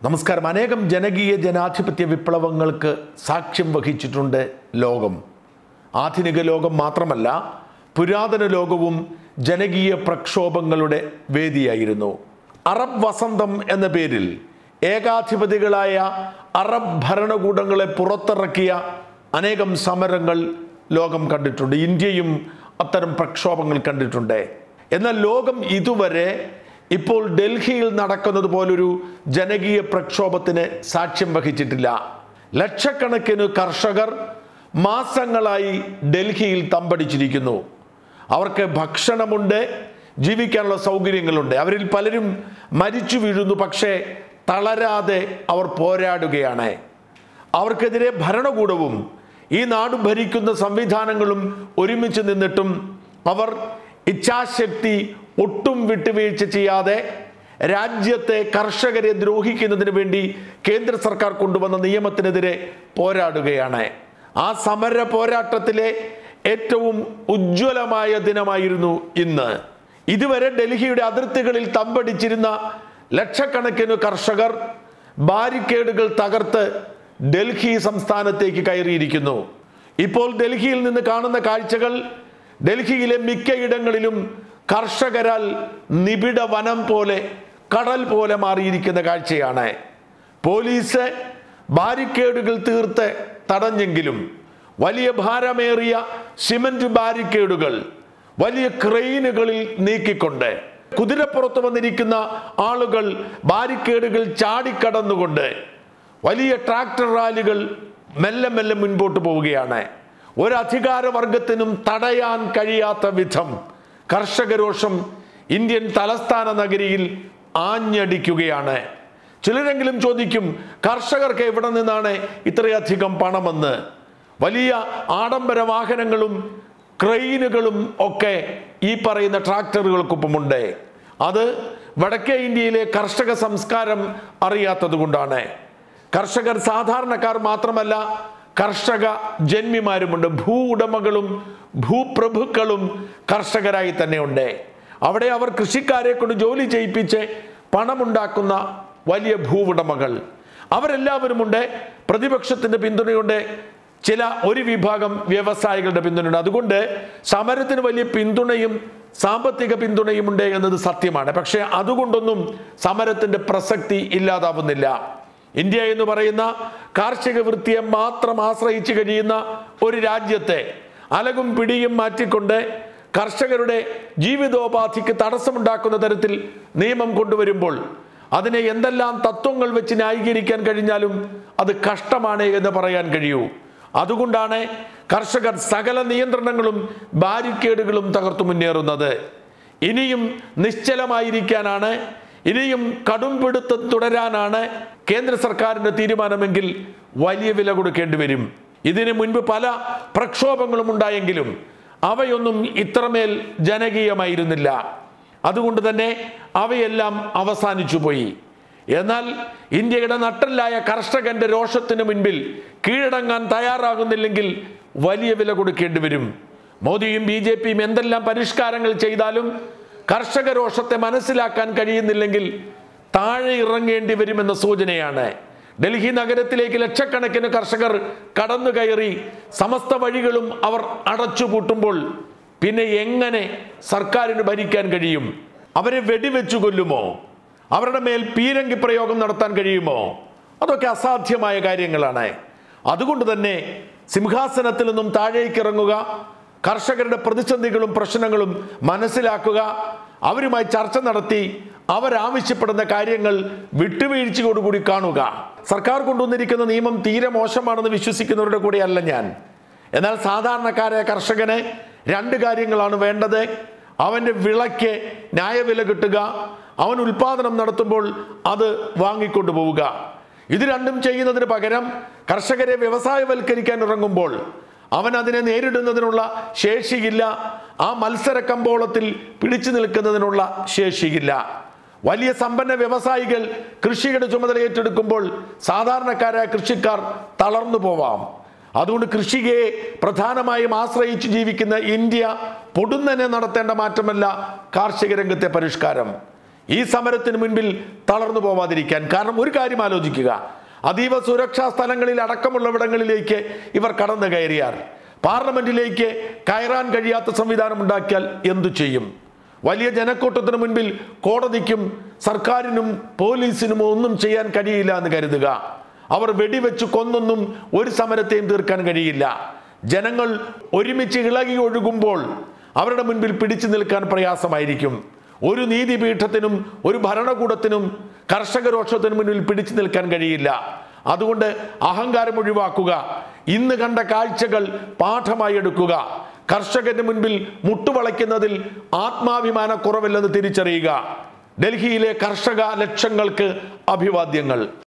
നമസ്കാരം അനേകം ജനകീയ ജനാധിപത്യ വിപ്ലവങ്ങൾക്ക് സാക്ഷ്യം വഹിച്ചിട്ടുണ്ട് ലോകം ആധുനിക ലോകം മാത്രമല്ല പുരാതന ലോകവും ജനകീയ പ്രക്ഷോഭങ്ങളുടെ വേദിയായിരുന്നു അറബ് വസന്തം എന്ന പേരിൽ ഏകാധിപതികളായ അറബ് ഭരണകൂടങ്ങളെ പുറത്തിറക്കിയ അനേകം സമരങ്ങൾ ലോകം കണ്ടിട്ടുണ്ട് ഇന്ത്യയും അത്തരം പ്രക്ഷോഭങ്ങൾ കണ്ടിട്ടുണ്ട് എന്നാൽ ലോകം ഇതുവരെ ഇപ്പോൾ ഡൽഹിയിൽ നടക്കുന്നത് പോലൊരു ജനകീയ പ്രക്ഷോഭത്തിന് സാക്ഷ്യം വഹിച്ചിട്ടില്ല ലക്ഷക്കണക്കിന് കർഷകർ മാസങ്ങളായി ഡൽഹിയിൽ തമ്പടിച്ചിരിക്കുന്നു അവർക്ക് ഭക്ഷണമുണ്ട് ജീവിക്കാനുള്ള സൗകര്യങ്ങളുണ്ട് അവരിൽ പലരും മരിച്ചു വീഴുന്നു പക്ഷേ തളരാതെ അവർ പോരാടുകയാണ് അവർക്കെതിരെ ഭരണകൂടവും ഈ നാട് ഭരിക്കുന്ന സംവിധാനങ്ങളും ഒരുമിച്ച് നിന്നിട്ടും അവർ ഇച്ഛാശക്തി ഒട്ടും വിട്ടുവീഴ്ച ചെയ്യാതെ രാജ്യത്തെ കർഷകരെ ദ്രോഹിക്കുന്നതിന് വേണ്ടി കേന്ദ്ര സർക്കാർ കൊണ്ടുവന്ന നിയമത്തിനെതിരെ പോരാടുകയാണ് ആ സമര പോരാട്ടത്തിലെ ഏറ്റവും ഉജ്ജ്വലമായ ദിനമായിരുന്നു ഇന്ന് ഇതുവരെ ഡൽഹിയുടെ അതിർത്തികളിൽ തമ്പടിച്ചിരുന്ന ലക്ഷക്കണക്കിന് കർഷകർ ബാരിക്കേഡുകൾ തകർത്ത് ഡൽഹി സംസ്ഥാനത്തേക്ക് കയറിയിരിക്കുന്നു ഇപ്പോൾ ഡൽഹിയിൽ നിന്ന് കാണുന്ന കാഴ്ചകൾ ഡൽഹിയിലെ മിക്കയിടങ്ങളിലും കർഷകരാൽ നിബിഡ വനം പോലെ കടൽ പോലെ മാറിയിരിക്കുന്ന കാഴ്ചയാണ് പോലീസ് ബാരിക്കേഡുകൾ തീർത്ത് തടഞ്ഞെങ്കിലും വലിയ ഭാരമേറിയ സിമന്റ് ബാരിക്കേഡുകൾ വലിയ ക്രെയിനുകളിൽ നീക്കിക്കൊണ്ട് കുതിരപ്പുറത്ത് വന്നിരിക്കുന്ന ആളുകൾ ബാരിക്കേഡുകൾ ചാടിക്കടന്നുകൊണ്ട് വലിയ ട്രാക്ടർ റാലികൾ മെല്ലെ മെല്ലെ മുൻപോട്ട് പോവുകയാണ് ഒരധികാരവർഗത്തിനും തടയാൻ കഴിയാത്ത വിധം കർഷകരോഷം ഇന്ത്യൻ തലസ്ഥാന നഗരിയിൽ ആഞ്ഞടിക്കുകയാണ് ചിലരെങ്കിലും ചോദിക്കും കർഷകർക്ക് എവിടെ നിന്നാണ് ഇത്രയധികം പണമെന്ന് വലിയ ആഡംബര വാഹനങ്ങളും ക്രെയിനുകളും ഒക്കെ ഈ പറയുന്ന ട്രാക്ടറുകൾക്കൊപ്പമുണ്ട് അത് വടക്കേ ഇന്ത്യയിലെ കർഷക സംസ്കാരം അറിയാത്തത് കൊണ്ടാണ് കർഷകർ സാധാരണക്കാർ മാത്രമല്ല കർഷക ജന്മിമാരുമുണ്ട് ഭൂ ഉടമകളും ഭൂപ്രഭുക്കളും കർഷകരായി തന്നെയുണ്ട് അവിടെ അവർ കൃഷിക്കാരെ കൊണ്ട് ജോലി ചെയ്യിപ്പിച്ച് പണമുണ്ടാക്കുന്ന വലിയ ഭൂവുടമകൾ അവരെല്ലാവരുമുണ്ട് പ്രതിപക്ഷത്തിന്റെ പിന്തുണയുണ്ട് ചില ഒരു വിഭാഗം വ്യവസായികളുടെ പിന്തുണയുണ്ട് അതുകൊണ്ട് സമരത്തിന് വലിയ പിന്തുണയും സാമ്പത്തിക പിന്തുണയും ഉണ്ട് എന്നത് സത്യമാണ് പക്ഷേ അതുകൊണ്ടൊന്നും സമരത്തിന്റെ പ്രസക്തി ഇല്ലാതാവുന്നില്ല ഇന്ത്യ എന്ന് പറയുന്ന കാർഷിക വൃത്തിയെ മാത്രം ആശ്രയിച്ചു കഴിയുന്ന ഒരു രാജ്യത്തെ അലകും പിടിയും മാറ്റിക്കൊണ്ട് കർഷകരുടെ ജീവിതോപാധിക്ക് തടസ്സമുണ്ടാക്കുന്ന തരത്തിൽ നിയമം കൊണ്ടുവരുമ്പോൾ അതിനെ എന്തെല്ലാം തത്വങ്ങൾ വെച്ച് ന്യായീകരിക്കാൻ കഴിഞ്ഞാലും അത് കഷ്ടമാണ് എന്ന് പറയാൻ കഴിയൂ അതുകൊണ്ടാണ് കർഷകർ സകല നിയന്ത്രണങ്ങളും ബാരിക്കേഡുകളും തകർത്തു മുന്നേറുന്നത് ഇനിയും നിശ്ചലമായിരിക്കാനാണ് ഇനിയും കടുംപിടുത്തം തുടരാനാണ് കേന്ദ്ര സർക്കാരിന്റെ തീരുമാനമെങ്കിൽ വലിയ വില കൊടുക്കേണ്ടി വരും ഇതിനു മുൻപ് പല പ്രക്ഷോഭങ്ങളും ഉണ്ടായെങ്കിലും അവയൊന്നും ഇത്രമേൽ ജനകീയമായിരുന്നില്ല അതുകൊണ്ട് തന്നെ അവയെല്ലാം അവസാനിച്ചു പോയി എന്നാൽ ഇന്ത്യയുടെ നട്ടല്ലായ കർഷകന്റെ രോഷത്തിന് മുൻപിൽ കീഴടങ്ങാൻ തയ്യാറാകുന്നില്ലെങ്കിൽ വലിയ വില കൊടുക്കേണ്ടി വരും മോദിയും ബി ജെ പിയും എന്തെല്ലാം പരിഷ്കാരങ്ങൾ ചെയ്താലും കർഷക രോഷത്തെ മനസ്സിലാക്കാൻ കഴിയുന്നില്ലെങ്കിൽ താഴെ ഇറങ്ങേണ്ടി വരുമെന്ന സൂചനയാണ് ഡൽഹി നഗരത്തിലേക്ക് ലക്ഷക്കണക്കിന് കർഷകർ കടന്നു കയറി സമസ്ത വഴികളും അവർ അടച്ചുപൂട്ടുമ്പോൾ പിന്നെ എങ്ങനെ സർക്കാരിന് ഭരിക്കാൻ കഴിയും അവരെ വെടിവെച്ചു കൊല്ലുമോ അവരുടെ മേൽ പീരങ്കി പ്രയോഗം നടത്താൻ കഴിയുമോ അതൊക്കെ അസാധ്യമായ കാര്യങ്ങളാണ് അതുകൊണ്ട് തന്നെ സിംഹാസനത്തിൽ നിന്നും താഴേക്ക് ഇറങ്ങുക കർഷകരുടെ പ്രതിസന്ധികളും പ്രശ്നങ്ങളും മനസ്സിലാക്കുക അവരുമായി ചർച്ച നടത്തി അവരാവശ്യപ്പെടുന്ന കാര്യങ്ങൾ വിട്ടുവീഴ്ചയോടുകൂടി കാണുക സർക്കാർ കൊണ്ടുവന്നിരിക്കുന്ന നിയമം തീരെ മോശമാണെന്ന് വിശ്വസിക്കുന്നവരുടെ കൂടെയല്ല ഞാൻ എന്നാൽ സാധാരണക്കാരായ കർഷകന് രണ്ട് കാര്യങ്ങളാണ് വേണ്ടത് അവൻ്റെ വിളയ്ക്ക് ന്യായവില കിട്ടുക അവൻ ഉൽപാദനം നടത്തുമ്പോൾ അത് വാങ്ങിക്കൊണ്ടു പോവുക ഇത് രണ്ടും ചെയ്യുന്നതിന് പകരം കർഷകരെ വ്യവസായവൽക്കരിക്കാൻ ഇറങ്ങുമ്പോൾ അവൻ അതിനെ നേരിടുന്നതിനുള്ള ശേഷിയില്ല ആ മത്സര കമ്പോളത്തിൽ പിടിച്ചു നിൽക്കുന്നതിനുള്ള ശേഷിയില്ല വലിയ സമ്പന്ന വ്യവസായികൾ കൃഷിയുടെ ചുമതല ഏറ്റെടുക്കുമ്പോൾ സാധാരണക്കാരായ കൃഷിക്കാർ തളർന്നു പോവാം അതുകൊണ്ട് കൃഷിയെ പ്രധാനമായും ആശ്രയിച്ച് ജീവിക്കുന്ന ഇന്ത്യ പൊടുന്നനെ നടത്തേണ്ട മാറ്റമല്ല കാർഷിക രംഗത്തെ പരിഷ്കാരം ഈ സമരത്തിന് മുൻപിൽ തളർന്നു പോവാതിരിക്കാൻ കാരണം ഒരു കാര്യം ആലോചിക്കുക അതീവ സുരക്ഷാ സ്ഥലങ്ങളിൽ അടക്കമുള്ളവിടങ്ങളിലേക്ക് ഇവർ കടന്നു കയറിയാൽ പാർലമെന്റിലേക്ക് കയറാൻ കഴിയാത്ത സംവിധാനം ഉണ്ടാക്കിയാൽ എന്തു ചെയ്യും വലിയ ജനക്കൂട്ടത്തിന് മുൻപിൽ കോടതിക്കും സർക്കാരിനും പോലീസിനും ഒന്നും ചെയ്യാൻ കഴിയില്ല എന്ന് കരുതുക അവർ വെടിവെച്ച് കൊന്നൊന്നും ഒരു സമരത്തെയും തീർക്കാൻ കഴിയില്ല ജനങ്ങൾ ഒരുമിച്ച് ഇളകി ഒഴുകുമ്പോൾ അവരുടെ മുൻപിൽ പിടിച്ചു നിൽക്കാൻ പ്രയാസമായിരിക്കും ഒരു നീതിപീഠത്തിനും ഒരു ഭരണകൂടത്തിനും കർഷകരോക്ഷത്തിനും മുന്നിൽ പിടിച്ചു നിൽക്കാൻ കഴിയില്ല അതുകൊണ്ട് അഹങ്കാരം ഒഴിവാക്കുക ഇന്ന് കണ്ട കാഴ്ചകൾ പാഠമായി എടുക്കുക കർഷകന്റെ മുൻപിൽ മുട്ടുവളയ്ക്കുന്നതിൽ ആത്മാഭിമാനക്കുറവില്ലെന്ന് തിരിച്ചറിയുക ഡൽഹിയിലെ കർഷക ലക്ഷങ്ങൾക്ക് അഭിവാദ്യങ്ങൾ